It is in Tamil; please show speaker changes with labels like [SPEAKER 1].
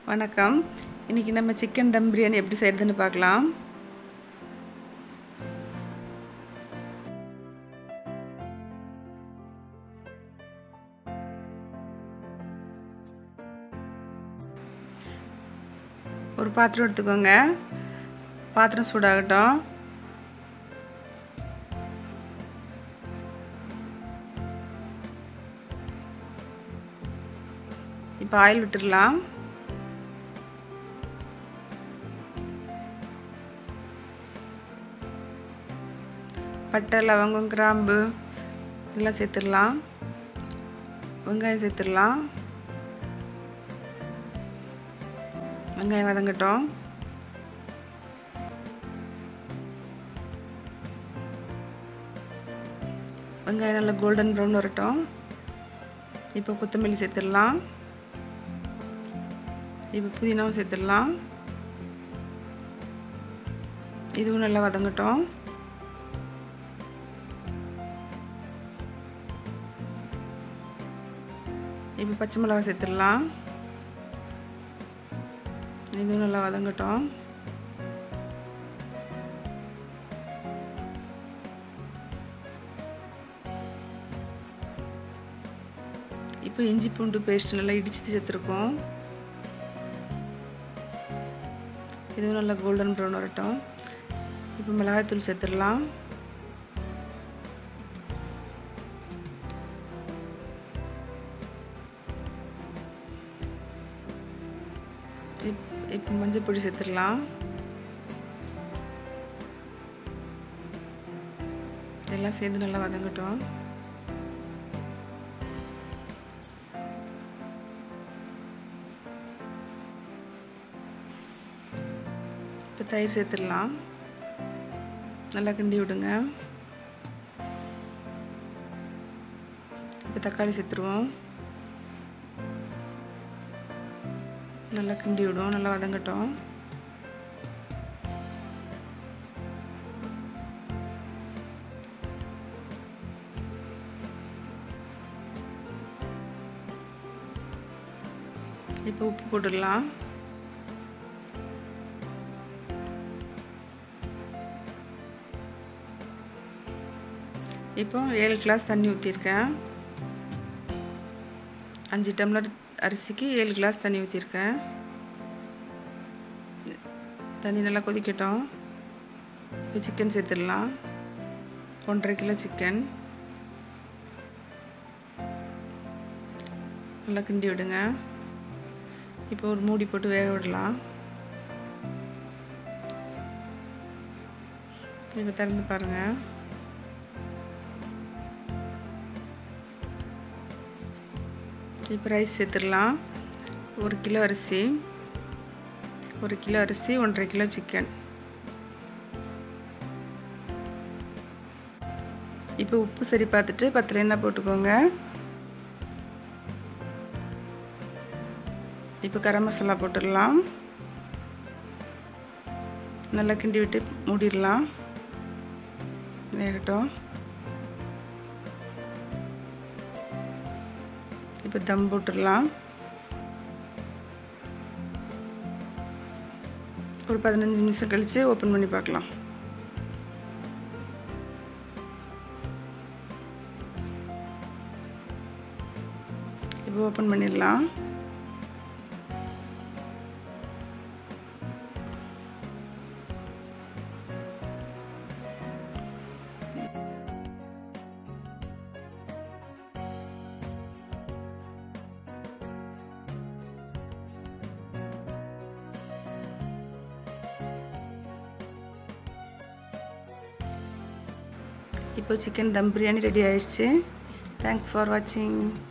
[SPEAKER 1] வணக்கம் இன்னைக்கு நம்ம சிக்கன் தம் பிரியாணி எப்படி செய்யறதுன்னு பார்க்கலாம் ஒரு பாத்திரம் எடுத்துக்கோங்க பாத்திரம் சூடாகட்டும் இப்போ ஆயில் விட்டுடலாம் பட்டை லவங்கம் கிராம்பு எல்லாம் சேர்த்துடலாம் வெங்காயம் சேர்த்துடலாம் வெங்காயம் வதங்கட்டும் வெங்காயம் நல்லா கோல்டன் ப்ரௌன் வரட்டும் இப்போ கொத்தமல்லி சேர்த்துடலாம் இப்போ புதினாவும் சேர்த்துடலாம் இதுவும் நல்லா வதங்கட்டும் இப்போ பச்சை மிளகா சேர்த்துடலாம் இதுவும் நல்லா வதங்கட்டும் இப்போ இஞ்சி பூண்டு பேஸ்ட் நல்லா இடிச்சு சேர்த்துருக்கோம் இதுவும் நல்லா கோல்டன் ப்ரௌன் வரட்டும் இப்போ மிளகாய்த்தூள் சேர்த்துடலாம் இப்போ மஞ்சள் பொடி சேர்த்துடலாம் எல்லாம் சேர்ந்து நல்லா வதங்கட்டும் இப்போ தயிர் சேர்த்துடலாம் நல்லா கிண்டி விடுங்க இப்போ தக்காளி சேர்த்துருவோம் நல்லா கிண்டி விடுவோம் நல்லா வதங்கட்டும் இப்போ உப்பு போட்டுடலாம் இப்போ ஏழு கிளாஸ் தண்ணி ஊற்றிருக்கேன் அஞ்சு டம்ளர் அரிசிக்கு ஏழு கிளாஸ் தண்ணி ஊற்றிருக்கேன் தண்ணி நல்லா கொதிக்கட்டும் இப்போ சிக்கன் சேர்த்துடலாம் ஒன்றரை கிலோ சிக்கன் நல்லா கிண்டி விடுங்க இப்போ ஒரு மூடி போட்டு வேக விடலாம் இப்போ திறந்து பாருங்கள் இப்போ ரைஸ் சேர்த்துடலாம் ஒரு கிலோ அரிசி ஒரு கிலோ அரிசி ஒன்றரை கிலோ சிக்கன் இப்போ உப்பு சரி பார்த்துட்டு பத்தில் எண்ணெய் போட்டுக்கோங்க இப்போ கரம் மசாலா போட்டுடலாம் நல்லா கிண்டி விட்டு மூடிடலாம் வேகட்டும் இப்போ தம் போட்டுடலாம் ஒரு பதினஞ்சு நிமிஷம் கழித்து ஓப்பன் பண்ணி பார்க்கலாம் இப்போ ஓப்பன் பண்ணிடலாம் இப்போ சிக்கன் தம் பிரியாணி ரெடி ஆயிடுச்சு தேங்க்ஸ் ஃபார் வாட்சிங்